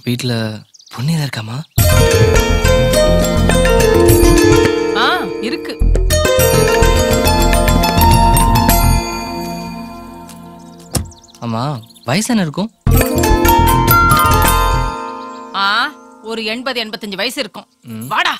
வீட்ல பொண்ணு ஏதா இருக்காமா ஆ இருக்கு ஆமா வயசு என்ன இருக்கும் ஆ ஒரு எண்பது எண்பத்தஞ்சு வயசு இருக்கும் வாடா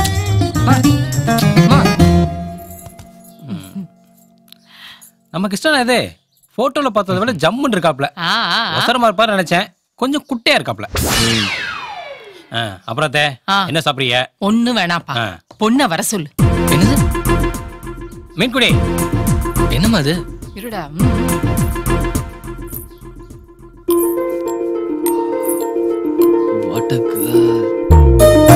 நமக்கு இஷ்டம் இது போட்டோல பார்த்ததை விட ஜம்முன்னு இருக்காப்ல ஆ, ஆ, ஆ. அவசரமா இருப்பாரு நினைச்சேன் கொஞ்சம் குட்டையா இருக்காப்ல ஆ, அப்புறம் தே ஆ. என்ன சாப்பிடுறீங்க ஒண்ணு வேணாப்பா ஆ. பொண்ண வர சொல்லு என்னது மீன்குடி என்னம்மா அது இருடா ம். What a girl.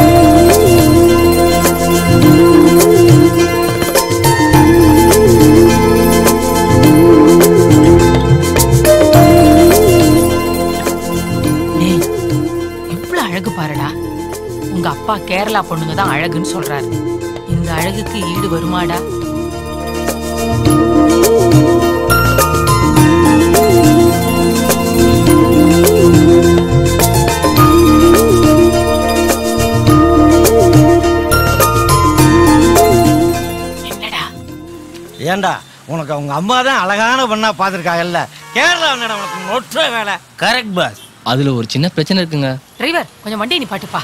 டேய் இவ்வளவு அழகு பாருடா உங்க அப்பா கேரளா பொண்ணுங்க தான் அழகுன்னு சொல்றாரு இந்த அழகுக்கு ஈடு வருமாடா என்னடா ஏண்டா உனக்கு அவங்க அம்மா தான் அழகான பொண்ணா பார்த்துருக்காங்கல்ல கேரளா என்னடா உனக்கு நொற்ற வேலை கரெக்ட் பாஸ் அதுல ஒரு சின்ன பிரச்சனை இருக்குங்க டிரைவர் கொஞ்சம் வண்டியை நிப்பாட்டுப்பா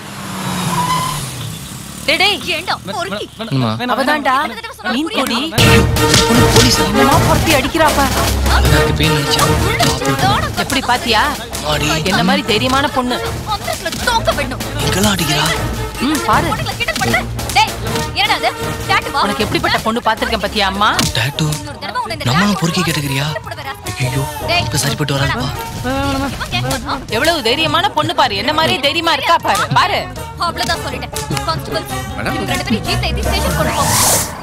டேய் டேய் ஏண்டா பொறுக்கி என்னம்மா அவதான்டா மீன் கொடி போலீஸ் என்னமா பொறுத்தி அடிக்கிறாப்பா அதுக்கு பெயின் நினைச்சேன் எப்படி பாத்தியா ஆடி என்ன மாதிரி தைரியமான பொண்ணு அந்தஸ்ல தோக்க வேண்டும் எங்கெல்லாம் அடிக்கிறா ம் பாரு உனக்கு கிட்ட பண்ண டேய் என்னடா அது டாட்டு வா உனக்கு எப்படிப்பட்ட பொண்ணு பாத்திருக்கேன் பாத்தியா அம்மா டேட்டு இன்னொரு தடவை உன்னை இந்த நம்மளும் tattoo பொறுக்கி கேட்டுக்கிறியா போட வரா. ஐயோ டேய். இப்ப சரிப்பட்டு வராதுப்பா இவன் கேட்பானா? எவ்வளவு தைரியமான பொண்ணு பாரு என்ன மாதிரி தைரியமா இருக்கா பாரு பாரு அவ்வளவுதான் சொல்லிட்டேன் கான்ஸ்டபிள் இவங்க ரெண்டு பேரும் ஜீப்ல ஏத்தி ஸ்டேஷன் கொண்டு போ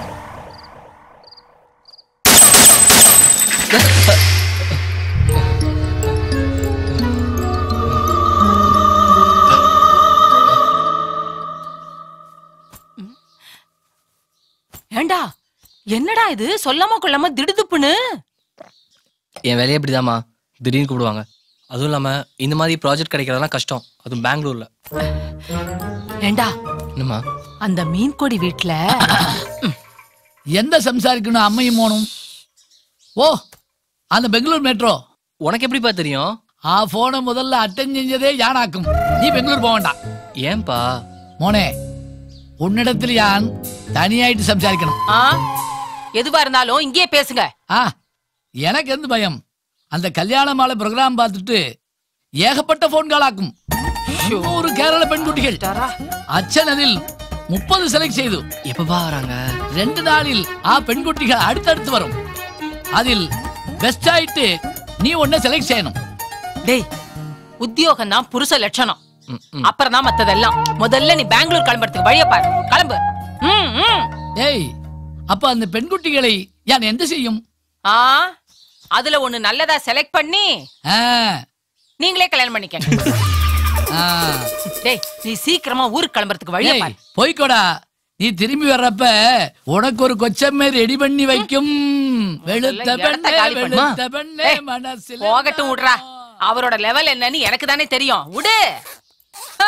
ஏண்டா என்னடா இது சொல்லாம கொள்ளாம திடுதுப்புன்னு என் வேலையே இப்படிதாம்மா திடீர்னு கூப்பிடுவாங்க அதுவும் இல்லாம இந்த மாதிரி ப்ராஜெக்ட் கிடைக்கிறதெல்லாம் கஷ்டம் அதுவும் பெங்களூர்ல ஏண்டா என்னம்மா அந்த மீன் கொடி வீட்ல எந்த സംസാരിക്കணும் അമ്മയും മോണും ഓ அந்த பெங்களூர் மெட்ரோ உனக்கு எப்படிப்பா தெரியும் ആ ഫോണ് முதல்ல அட்டன் செஞ்சதே யானாக்கும் நீ பெங்களூர் போக வேண்டாம் ஏன்பா മോനെ உன்னிடத்தில் யான் தனியாயிட்டு സംസാരിക്കണം ஆ எதுவா இருந்தாலும் இங்கேயே பேசுங்க ஆ எனக்கு எந்த பயம் அந்த கல்யாண மாலை ப்ரோக்ராம் பார்த்துட்டு ஏகப்பட்ட போன் காலாக்கும் ஒரு கேரள பெண்குட்டிகள் அச்சன் அதில் முப்பது செலக்ட் செய்து எப்பப்பா வராங்க ரெண்டு நாளில் ஆ பெண்குட்டிகள் அடுத்தடுத்து வரும் அதில் பெஸ்ட் ஆயிட்டு நீ ஒன்ன செலக்ட் செய்யணும் டேய் உத்தியோகம் தான் புருஷ லட்சணம் ம், ம். அப்புறம் தான் மத்ததெல்லாம் முதல்ல நீ பெங்களூர் கிளம்புறதுக்கு வழிய பாரு கிளம்பு ம், ம். ஏய் அப்ப அந்த பெண்குட்டிகளை யான் எந்த செய்யும் ஆ அதுல ஒண்ணு நல்லதா செலக்ட் பண்ணி ஆ, நீங்களே கல்யாணம் பண்ணிக்க ஆ. டேய் நீ சீக்கிரமா ஊருக்கு கிளம்புறதுக்கு வழிய ஏய், பாரு போய்க்கோடா நீ திரும்பி வர்றப்ப உனக்கு ஒரு கொச்சமே ரெடி பண்ணி வைக்கும் வெளுத்த முதல்ல இடத்த பெண்ணே காலி பண்ணு. வெளுத்த பெண்ணே ஏய், மனசில் போகட்டும் விடுறா அவரோட லெவல் என்னன்னு எனக்கு தானே தெரியும் விடு ஹ.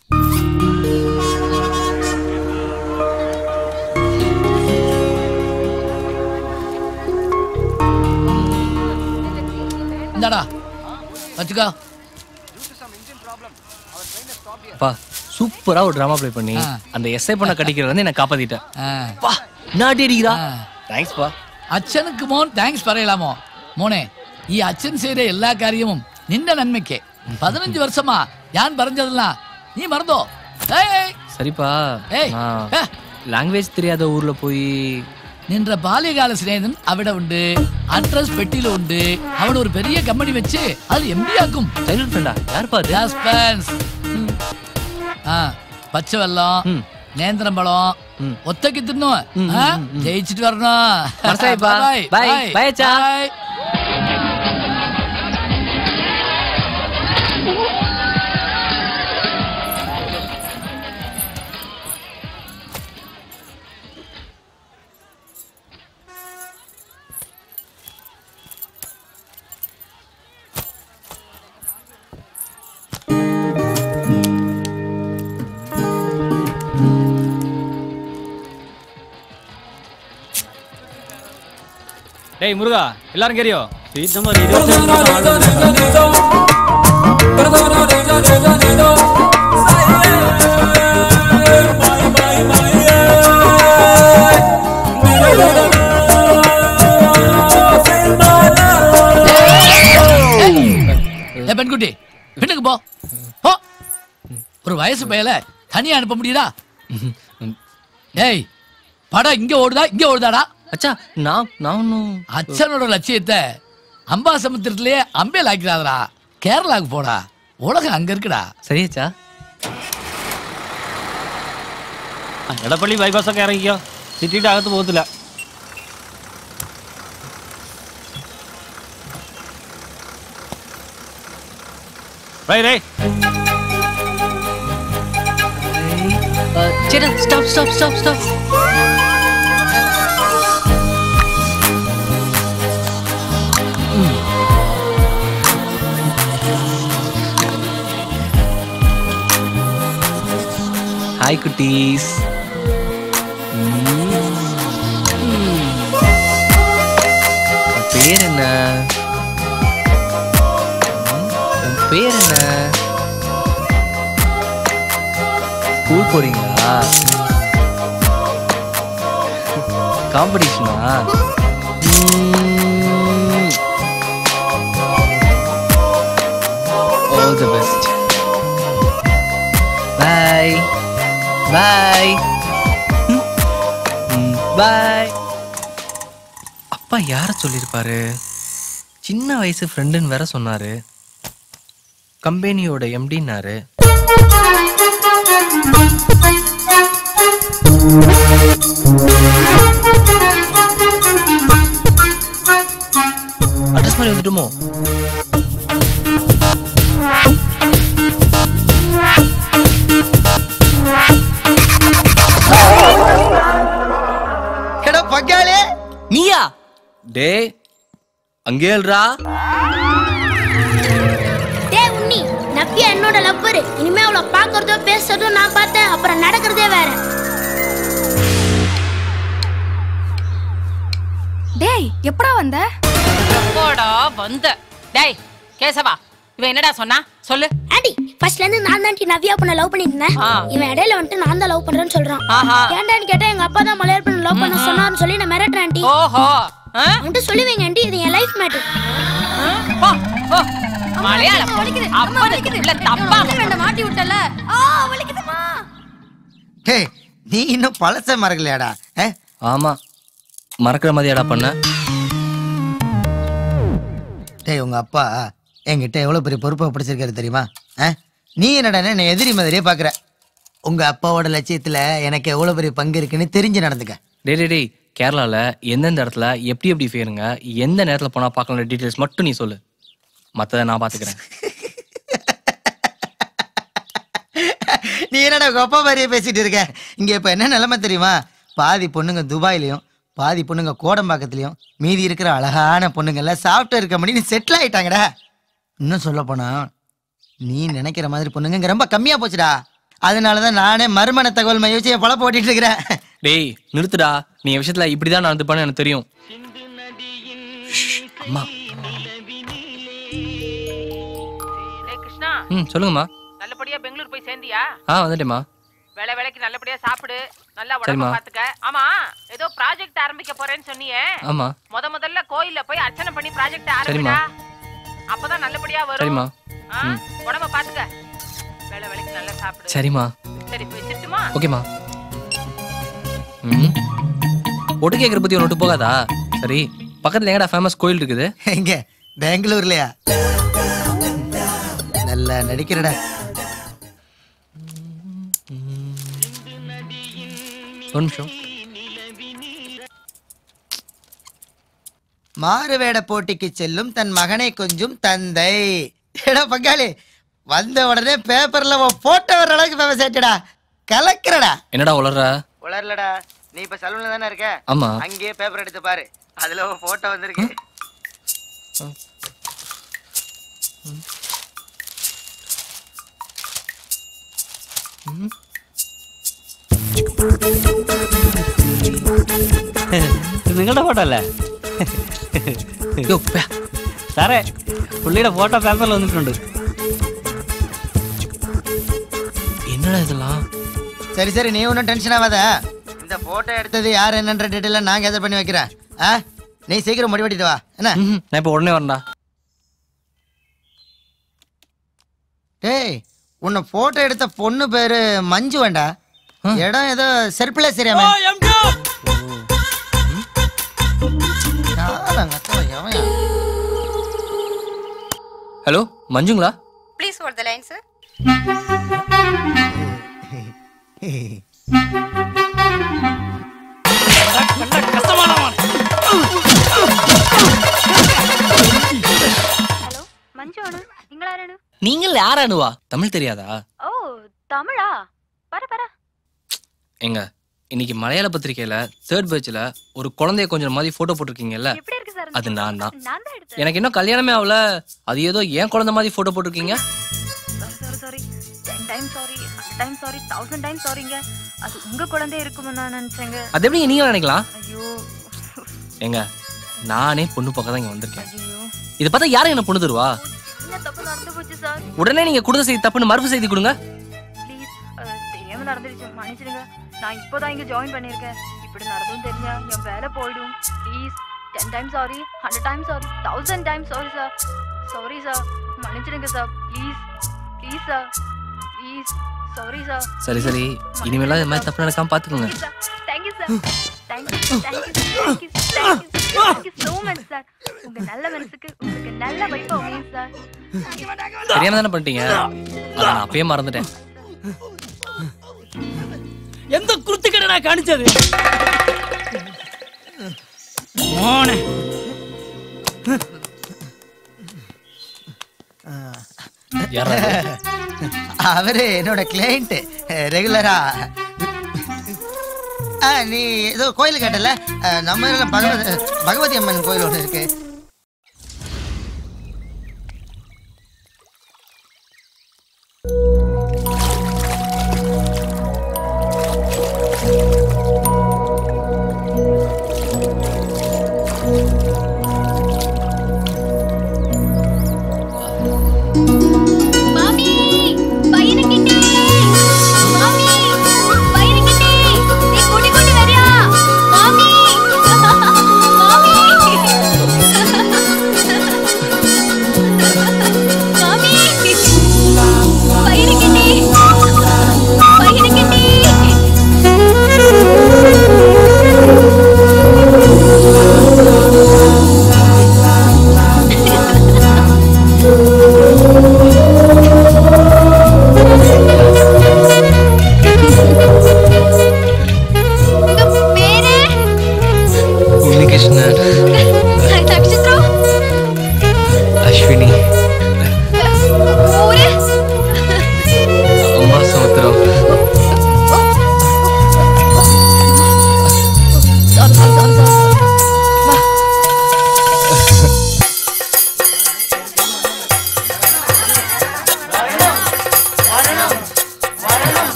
இந்தாடா வச்சுக்கோ அப்பா சூப்பரா ஒரு டிராமா ப்ளே பண்ணி ஆ. அந்த எஸ்ஐ பண்ண கடிக்கிறது வந்து என்ன காப்பாத்திட்டேன் ஆ. பா நாட்டி அடிக்கிறா ஆ. தேங்க்ஸ் பா ಅಚ್ಚನಕ್ಕೆ ಮೋನ್ ಥ್ಯಾಂಕ್ಸ್ ಪರೆಯಲಾಮೋ ಮೋನೆ ಈ ಅಚ್ಚನ್ ಸೇರಿ ಎಲ್ಲಾ ಕಾರ್ಯവും ನಿನ್ನ ನನ್ಮೆಕ್ಕೆ பதினஞ்சு வருஷமா யான் பறஞ்சதெல்ல நீ மறந்தோ ஏய், ஏய், சரிப்பா ஏய், நான் ஏ, லாங்குவேஜ் தெரியாத ஊர்ல போய் நின்ற பால்யகால சிநேகன் அவிட உண்டு அட்ரஸ் பெட்டியில உண்டு அவன் ஒரு பெரிய கம்பெனி வச்சு அது எம்பி ஆக்கும் சைல்ட் ஃப்ரெண்டா யாருப்பா அது சஸ்பென்ஸ் ஆ பச்சை வெல்லம் ம். நேந்திரம் பழம் ம். ஒத்தக்கி தின்னும் ம், ஆ, ம், ம். ஜெயிச்சிட்டு வரணும் மனசாயிப்பா. Bye, Bye. bye. Bye, அச்சா. Bye. டேய் முருகா எல்லாரும் கேரியோ சீட் நம்பர் இருபத்தி ஏ பெண்குட்டி பெண்ணுக்கு போ போ ஒரு வயசு பையல தனியா அனுப்ப முடியுதா ஏய் படம் இங்க ஓடுதா இங்க ஓடுதாடா அச்சா நான் நான் ஒன்றும் அச்சனோட லட்சியத்தை அம்பாசமுத்திரத்திலேயே அம்பேல் ஆக்கிறாதடா கேரளாவுக்கு போடா உலகம் அங்க இருக்குடா சரி அச்சா എടപ്പള്ളി ബൈപ്പാസൊക്കെ ഇറങ്ങിക്കോ സിറ്റിയുടെ അകത്ത് പോകത്തില്ല റൈ റൈ சேட்டா stop stop stop stop hi குட்டீஸ் பேர் என்ன ம், உன் பேர் என்ன ஸ்கூல் போறீங்களா காம்படிஷனா ஆல் தி பெஸ்ட் பாய் பாய் பாய் அப்பா யார சொல்லியிருப்பாரு சின்ன வயசு ஃப்ரெண்டுன்னு வேற சொன்னாரு கம்பெனியோட எம்டின்னாரு அட்ரஸ் மாதிரி வந்துட்டுமோ எடா பக்காளே நீயா டே அங்கேல்ரா டேய் உன்னி நப்பியா என்னோட லவ்வர் இனிமே அவளை பாக்குறதோ பேசுறதோ நான் பார்த்தேன் அப்புறம் நடக்கிறதே வேற டேய் எப்படா வந்த போடா வந்த டேய் கேசவா இவன் என்னடா சொன்னா சொல்லு ஆண்டி ஃபர்ஸ்ட்ல இருந்து நான் தான் நவ்யா பொண்ண லவ் பண்ணிட்டு இருந்தேன் ஆ. இவன் இடையில வந்துட்டு நான் தான் லவ் பண்றேன்னு சொல்றான் ஆஹா. ஏன்டான்னு கேட்டா எங்க அப்பா தான் மலையாள பொண்ணு லவ் பண்ண சொன்னான்னு சொல்லி நான் மிரட்டுறேன் ஆண்டி ஓஹோ ஆ? அவன்கிட்ட சொல்லுவீங்க ஆண்டி இது என் லைஃப் மேட்டர் போ, போ. மலையாளம் அப்பனுக்கு உள்ள தப்பா மாட்டி விட்டல ஆ வலிக்குதுமா டேய் நீ இன்னும் பழச மறக்கலையாடா ஏ ஆமா மறக்கிற மாதிரியாடா பண்ண டேய் உங்க அப்பா என்கிட்ட எவ்வளவு பெரிய பொறுப்பை பிடிச்சிருக்காரு தெரியுமா ஆ? நீ என்னடா என்ன எதிரி மாதிரியே பாக்குற உங்க அப்பாவோட லட்சியத்துல எனக்கு எவ்வளவு பெரிய பங்கு இருக்குன்னு தெரிஞ்சு நடந்துக்க டேய் டேய் டேய் கேரளால எந்தெந்த இடத்துல எப்படி எப்படி ஃபேருங்க எந்த நேரத்துல போனா பார்க்கலாம் டீடைல்ஸ் மட்டும் நீ சொல்லு மத்தத நான் பாத்துக்கிறேன் நீ என்னடா உங்க அப்பா மாதிரியே பேசிட்டு இருக்க இங்க இப்ப என்ன நிலைமை தெரியுமா பாதி பொண்ணுங்க துபாயிலையும் பாதி பொண்ணுங்க கோடம்பாக்கத்துலயும் மீதி இருக்கிற அழகான பொண்ணுங்க எல்லாம் சாஃப்ட்வேர் கம்பெனி செட்டில் ஆயிட்டாங்கடா இன்னும் சொல்ல போனா நீ நினைக்கிற மாதிரி பொண்ணுங்க இங்க ரொம்ப கம்மியா போச்சுடா அதனாலதான் நானே மறுமண தகவல் மையோச்சியை பழப்ப ஓட்டிட்டு இருக்கிறேன் டேய் நிறுத்துடா நீ என் விஷயத்துல இப்படிதான் நடந்துப்பான்னு எனக்கு தெரியும் ஷ், அம்மா டேய் கிருஷ்ணா ம் சொல்லுங்கம்மா நல்லபடியா பெங்களூர் போய் சேர்ந்தியா ஆ வந்துட்டேம்மா வேலை வேலைக்கு நல்லபடியா சாப்பிடு நல்லா சரிம்மா. உடம்ப பாத்துக்க ஆமா ஏதோ ப்ராஜெக்ட் ஆரம்பிக்க போறேன்னு சொன்னியே ஆமா முத முதல்ல கோயில்ல போய் அர்ச்சனை பண்ணி ப்ராஜெக்ட் சரிம்மா. ஆரம்பிடா அப்பதான் நல்லபடியா வரும் சரிம்மா ஆ, ம். உடம்ப பாத்துக்க வேலை வேலைக்கு நல்லா சாப்பிடு சரிம்மா சரி போய் வச்சிட்டுமா ஓகேம்மா ம் ஒட்டு கேட்குற பத்தி ஒன்று போகாதா சரி பக்கத்துல எங்கடா ஃபேமஸ் கோயில் இருக்குது எங்க பெங்களூர்லயா நல்லா நடிக்கிறடா ஒரு நிமிஷம் மாறுவேட போட்டிக்கு செல்லும் தன் மகனை கொஞ்சும் தந்தை ஏடா பங்காளி வந்த உடனே பேப்பர்ல உன் போட்டோ வர அளவுக்கு ஃபேமஸ் ஆயிட்டடா கலக்கிறடா என்னடா உளற உளரலடா நீ இப்ப சலூன்ல தானே இருக்க ஆமா அங்கேயே பேப்பர் எடுத்து பாரு அதுல உன் போட்டோ வந்திருக்கு നിങ്ങളുടെ ഫോട്ടോ അല്ലേ யோ பே സാറേ പുള്ളിയുടെ ഫോട്ടോ പേപ്പറിൽ വന്നിട്ടുണ്ട് என்னடா இதெல்லாம் சரி சரி நீ ஒன்றும் டென்ஷன் ஆகாத இந்த போட்டோ எடுத்தது யார் என்னன்ற டீட்டெயில நான் கேதர் பண்ணி வைக்கிறேன் ஆ நீ சீக்கிரம் முடிவெட்டிட்டு வா என்ன ம்ஹும். நான் இப்போ உடனே வரேன்டா டேய் உன்னை போட்டோ எடுத்த பொண்ணு பேரு மஞ்சு வேண்டா இடம் ஏதோ செருப்புல சரியாம ஹலோ மஞ்சுங்களா please hold the line sir hello Manju அணு നിങ്ങളാരാണ് நீங்கள் யாரானுவா தமிழ் தெரியாதா ഓ തമിഴാ പറ പറ எங்க இன்னைக்கு மலையாள பத்திரிக்கையில தேர்ட் பேட்ச்ல ஒரு குழந்தைய கொஞ்சம் மாதிரி போட்டோ போட்டிருக்கீங்கல்ல எப்படி இருக்கு சார் அது நான் தான் நான் தான் எடுத்தேன் எனக்கு இன்னும் கல்யாணமே ஆகல அது ஏதோ ஏன் குழந்தை மாதிரி போட்டோ போட்டிருக்கீங்க sorry sorry sorry ten time sorry hundred time sorry thousand time sorry அது உங்க குழந்தை இருக்கும்னு நான் நினைச்சேங்க அது எப்படி நீங்க நினைக்கலாம் ஐயோ ஏங்க நானே பொண்ணு பக்கம் தான் இங்க வந்திருக்கேன் ஐயோ இதை பார்த்தா யாரும் என்ன பொண்ணு தருவா என்ன தப்பு நடந்து போச்சு சார் உடனே நீங்க கொடுத்த செய்தி தப்புன்னு மறுப்பு செய்தி கொடுங்க ப்ளீஸ் தெரியாம நடந்துருச்சு மன்னிச்சிடுங்க நான் இப்போதான் இங்க ஜாயின் பண்ணியிருக்கேன் இப்படி நடந்தும் தெரிஞ்சா என் வேலை போயிடும் please ten time sorry hundred time sorry thousand time sorry sir sorry sir மன்னிச்சிடுங்க sir please please sir please sorry sir சரி சரி இனிமேலாம் இது மாதிரி தப்பு நடக்காம பாத்துக்கோங்க thank you sir thank you thank you thank you thank you thank you so much sir உங்க நல்ல மனசுக்கு உங்களுக்கு நல்ல வைப்பு அமையும் சார் தெரியாம தானே பண்ணிட்டீங்க அதை நான் அப்பயே மறந்துட்டேன் എന്ത് കുർത്തിക്കടനാ കാണിച്ചത് മോനെ யாரா இது? அவரு என்னோட கிளைண்ட் ரெகுலரா ஆ நீ ஏதோ கோயில் கேட்டல அஹ், நம்ம இதுல பகவதி பகவதி அம்மன் கோயில் ஒன்று இருக்கு மாமி பையனுக்கிட்டே மாமி பையனுக்கிட்டே நீ குடி குடி வரியா மாமி மாமி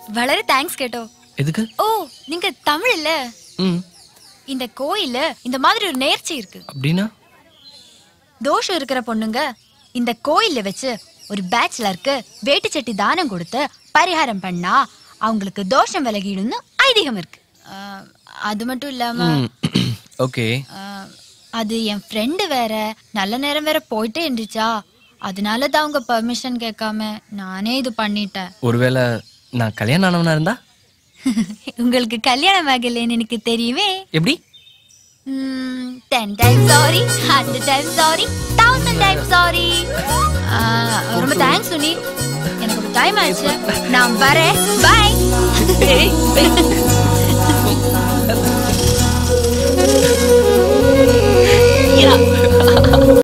വളരെ தேங்க்ஸ் கேட்டோ எதுக்கு ஓ நீங்க தமிழ் இல்ல ம் இந்த கோயில்ல இந்த மாதிரி ஒரு நேர்ச்சி இருக்கு அப்படின்னா தோஷம் இருக்கிற பொண்ணுங்க இந்த கோயில்ல வச்சு ஒரு பேச்சுலருக்கு வேட்டு சட்டி தானம் கொடுத்து பரிகாரம் பண்ணா அவங்களுக்கு தோஷம் விலகிடும்னு ஐதீகம் இருக்கு ஆஹ், அது மட்டும் இல்லாம ஓகே ஆஹ், அது என் ஃப்ரெண்டு வேற நல்ல நேரம் வேற போயிட்டே இருந்துச்சா அதனால தான் அவங்க பெர்மிஷன் கேட்காம நானே இது பண்ணிட்டேன் ஒருவேளை நான் கல்யாணம் ஆனவனா இருந்தா உங்களுக்கு கல்யாணம் ஆகலைன்னு எனக்கு தெரியுமே எப்படி ten time sorry hundred time sorry thousand time sorry ரொம்ப தேங்க்ஸ் சுனி எனக்கு டைம் ஆயிடுச்சு நான் வரேன் பாய்